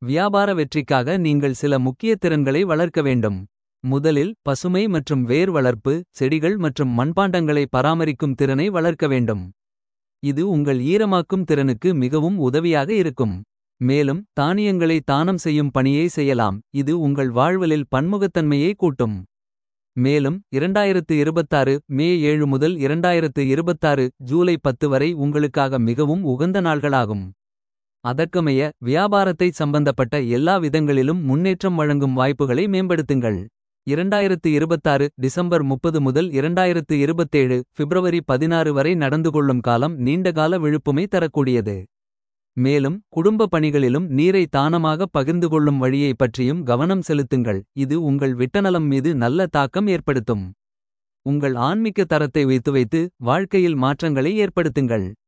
வியாபார வெற்றிக்காக நீங்கள் சில முக்கிய திறன்களை வளர்க்க வேண்டும். முதலில் பசுமை மற்றும் வேர் வளர்ப்பு செடிகள் மற்றும் மண்பாண்டங்களை பராமரிக்கும் திறனை வளர்க்க வேண்டும். இது உங்கள் ஈரமாக்கும் திறனுக்கு மிகவும் உதவியாக இருக்கும். மேலும் தானியங்களை தானம் செய்யும் பணியை செய்யலாம். இது உங்கள் வாழ்வலில் பன்முகத்தன்மையை கூட்டும். மேலும் 2026 மே 7 முதல் 2026 ஜூலை 10 வரை உங்களுக்காக மிகவும் உகந்த நாள்களாகும். அதற்கமைய வியாபாரத்தை சம்பந்தப்பட்ட எல்லா விதங்களிலும் முன்னேற்றம் வழங்கும் வாய்ப்புகளை மேம்படுத்துங்கள். 2026 டிசம்பர் 30 முதல் 2027 பிப்ரவரி 16 வரை நடந்துகொள்ளும் காலம் நீண்டகால விழுப்புமை தரக்கூடியது. மேலும் குடும்ப பணிகளிலும் நீரை தானமாக பகிர்ந்து கொள்ளும் வழியை பற்றியும் கவனம் செலுத்துங்கள். இது உங்கள் விட்டநலம் மீது நல்ல தாக்கம் ஏற்படுத்தும். உங்கள் ஆன்மிக்க தரத்தை வைத்து வைத்து வாழ்க்கையில் மாற்றங்களை ஏற்படுத்துங்கள்.